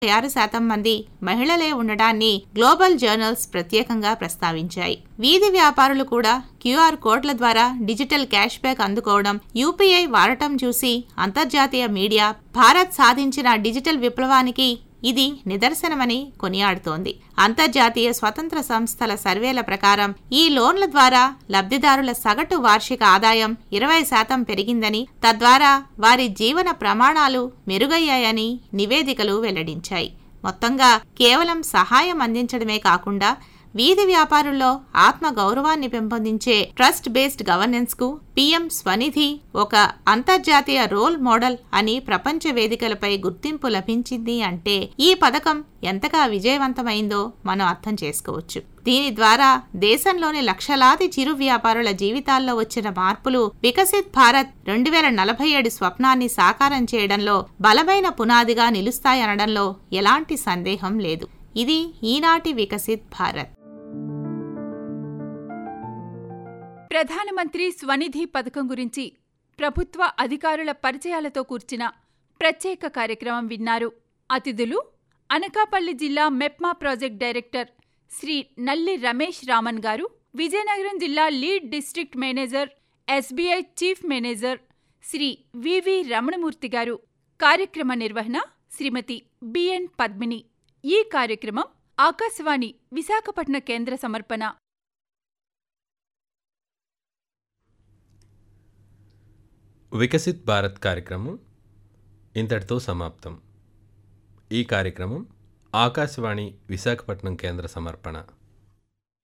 ఆరు శాతం మంది మహిళలే ఉండడాన్ని గ్లోబల్ జర్నల్స్ ప్రత్యేకంగా ప్రస్తావించాయి వీధి వ్యాపారులు కూడా క్యూఆర్ కోడ్ల ద్వారా డిజిటల్ క్యాష్ బ్యాక్ అందుకోవడం యూపీఐ వాడటం చూసి అంతర్జాతీయ మీడియా భారత్ సాధించిన డిజిటల్ విప్లవానికి ఇది నిదర్శనమని కొనియాడుతోంది అంతర్జాతీయ స్వతంత్ర సంస్థల సర్వేల ప్రకారం ఈ లోన్ల ద్వారా లబ్ధిదారుల సగటు వార్షిక ఆదాయం ఇరవై శాతం పెరిగిందని తద్వారా వారి జీవన ప్రమాణాలు మెరుగయ్యాయని నివేదికలు వెల్లడించాయి మొత్తంగా కేవలం సహాయం అందించడమే కాకుండా వీధి వ్యాపారుల్లో ఆత్మ గౌరవాన్ని పెంపొందించే ట్రస్ట్ బేస్డ్ గవర్నెన్స్ కు పీఎం స్వనిధి ఒక అంతర్జాతీయ రోల్ మోడల్ అని ప్రపంచ వేదికలపై గుర్తింపు లభించింది అంటే ఈ పథకం ఎంతగా విజయవంతమైందో మనం అర్థం చేసుకోవచ్చు దీని ద్వారా దేశంలోని లక్షలాది చిరు వ్యాపారుల జీవితాల్లో వచ్చిన మార్పులు వికసిత్ భారత్ రెండు వేల నలభై ఏడు స్వప్నాన్ని సాకారం చేయడంలో బలమైన పునాదిగా నిలుస్తాయనడంలో ఎలాంటి సందేహం లేదు ఇది ఈనాటి వికసిత్ భారత్ ప్రధానమంత్రి స్వనిధి పథకం గురించి ప్రభుత్వ అధికారుల పరిచయాలతో కూర్చిన ప్రత్యేక కార్యక్రమం విన్నారు అతిథులు అనకాపల్లి జిల్లా మెప్మా ప్రాజెక్ట్ డైరెక్టర్ శ్రీ నల్లి రమేష్ రామన్ గారు విజయనగరం జిల్లా lead district manager SBI chief manager Shri V V Ramanamurthy గారు కార్యక్రమ నిర్వహణ శ్రీమతి బిఎన్ పద్మిని ఈ కార్యక్రమం ఆకాశవాణి విశాఖపట్నం కేంద్ర సమర్పణ వికసిత్ భారత్ కార్యక్రమం ఇంతటితో సమాప్తం ఈ కార్యక్రమం ఆకాశవాణి విశాఖపట్నం కేంద్ర సమర్పణ